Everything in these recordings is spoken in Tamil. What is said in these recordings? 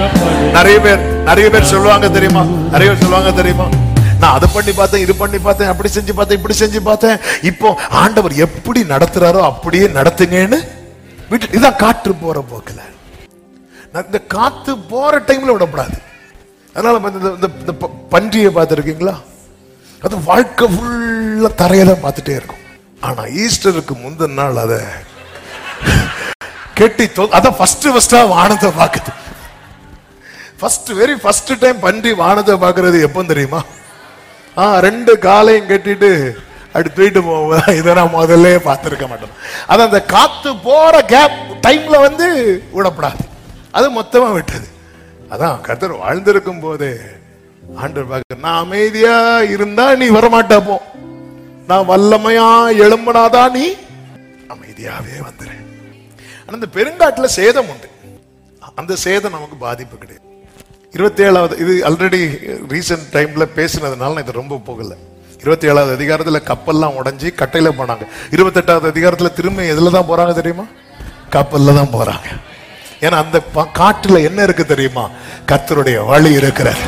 புறப்படு நிறைய பேர் நிறைய பேர் சொல்லுவாங்க தெரியுமா நிறைய பேர் சொல்லுவாங்க தெரியுமா நான் அதை பண்ணி பார்த்தேன் இது பண்ணி பார்த்தேன் அப்படி செஞ்சு பார்த்தேன் இப்படி செஞ்சு பார்த்தேன் இப்போ ஆண்டவர் எப்படி நடத்துறாரோ அப்படியே நடத்துங்கன்னு வீட்டு இதான் காற்று போற போக்குல நான் இந்த காத்து போற டைம்ல விடக்கூடாது அதனால இப்ப இந்த- இந்த இந்த ப- பன்றியை பார்த்துருக்கீங்களா அது வாழ்க்கை ஃபுல்லா தரையை தான் பார்த்துட்டே இருக்கும் ஆனா ஈஸ்டருக்கு முந்தின நாள் அதை கெட்டி தொ- அதான் ஃபர்ஸ்ட் ஃபர்ஸ்டா வானத்தை பார்க்குது ஃபர்ஸ்ட் வெரி ஃபர்ஸ்ட் டைம் பன்றி வானத்தை பார்க்கறது எப்போ தெரியுமா ஆ ரெண்டு காலையும் கட்டிட்டு அப்படி தூக்கிட்டு போவோம் இதை நான் முதல்ல பார்த்துருக்க மாட்டேன் அது அந்த காத்து போற கேப் டைம்ல வந்து விடப்படாது அது மொத்தமா விட்டது அதான் கத்தர் வாழ்ந்திருக்கும் போதே ஆண்டவர் பார்க்க நான் அமைதியா இருந்தா நீ வரமாட்டா போ நான் வல்லமையா எழும்புனாதான் நீ அமைதியாவே வந்துரு ஆனா இந்த பெருங்காட்டுல சேதம் உண்டு அந்த சேதம் நமக்கு பாதிப்பு கிடையாது இருபத்தி ஏழாவது இது ஆல்ரெடி ரீசெண்ட் டைம்ல பேசினதுனால நான் இது ரொம்ப போகல இருபத்தி ஏழாவது அதிகாரத்துல கப்பல்லாம் உடைஞ்சி கட்டையில போனாங்க இருபத்தெட்டாவது அதிகாரத்துல திரும்ப எதுல தான் போறாங்க தெரியுமா கப்பல்ல தான் போறாங்க ஏன்னா அந்த ப- காட்டுல என்ன இருக்கு தெரியுமா கர்த்தருடைய வழி இருக்கிறது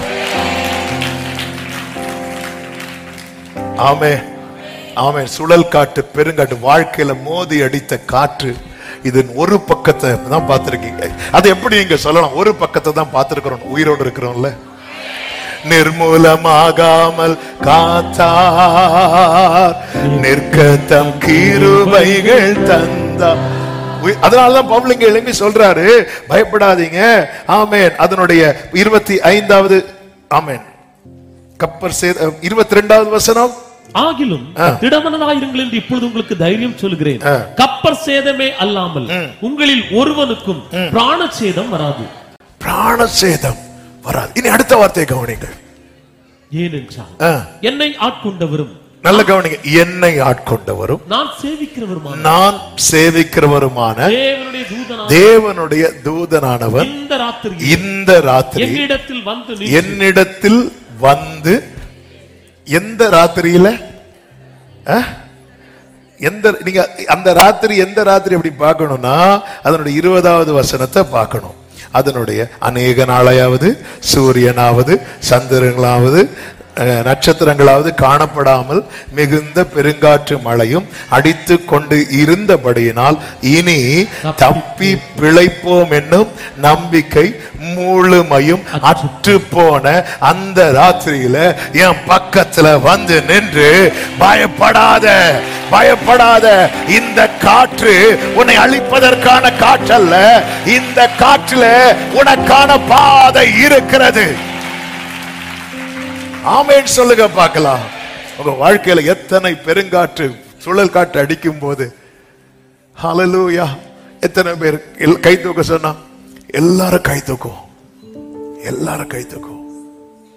ஆமே ஆமே சுழல் காட்டு பெருங்காட்டு வாழ்க்கையில மோதி அடித்த காற்று இதன் ஒரு பக்கத்தை தான் பார்த்திருக்கீங்க அது எப்படி நீங்க சொல்லலாம் ஒரு பக்கத்தை தான் பார்த்திருக்கிறோம் உயிரோடு இருக்கிறோம்ல நிர்மூலமாகாமல் காத்தார் நிற்கத்தம் கிருபைகள் தந்தா உய்- அதனாலதான் பவுலிங்க எழும்பி சொல்றாரு பயப்படாதீங்க ஆமென் அதனுடைய இருபத்தி ஐந்தாவது ஆமென் கப்பர் சே இருபத்தி ரெண்டாவது வசனம் ஆகிலும் திடமனதாயிருங்கள் என்று இப்பொழுது உங்களுக்கு தைரியம் சொல்கிறேன் ஆ. கப்பர் சேதமே அல்லாமல் உங்களில் ஒருவனுக்கும் பிராண சேதம் வராது பிராண சேதம் வராது இனி அடுத்த வார்த்தையை கவனிங்க ஏனென்றால் ஆ, என்னை ஆட்கொண்டவரும் நல்ல கவனிங்க என்னை ஆட்கொண்டவரும் நான் சேவிக்கிறவருமான நான் சேவிக்கிறவருமான தேவனுடைய தூதனா தேவனுடைய தூதனானவன் இந்த ராத்திரி இந்த ராத்திரி என்னிடத்தில் வந்து நீ என்னிடத்தில் வந்து எந்த ராத்திரியில ஆ? எந்த நீங்க அந்த ராத்திரி எந்த ராத்திரி அப்படி பார்க்கணும்னா அதனுடைய இருபதாவது வசனத்தை பார்க்கணும் அதனுடைய அநேக நாளையாவது சூரியனாவது சந்திரங்களாவது அஹ், நட்சத்திரங்களாவது காணப்படாமல் மிகுந்த பெருங்காற்று மழையும் அடித்து கொண்டு இருந்தபடியினால் இனி தப்பி பிழைப்போம் என்னும் நம்பிக்கை முழுமையும் அற்று போன அந்த ராத்திரியில என் பக்கத்துல வந்து நின்று பயப்படாத பயப்படாத இந்த காற்று உன்னை அழிப்பதற்கான காற்றல்ல இந்த காற்றுல உனக்கான பாதை இருக்கிறது ஆமேன் சொல்லுங்க பார்க்கலாம் உங்க வாழ்க்கையில எத்தனை பெருங்காற்று சுழல் காற்று அடிக்கும் போது ஹalleluya எத்தனை பேர் எல்- கை தூக்க சொன்னா எல்லாரும் கை தூக்கும் எல்லாரும் கை தூக்கும்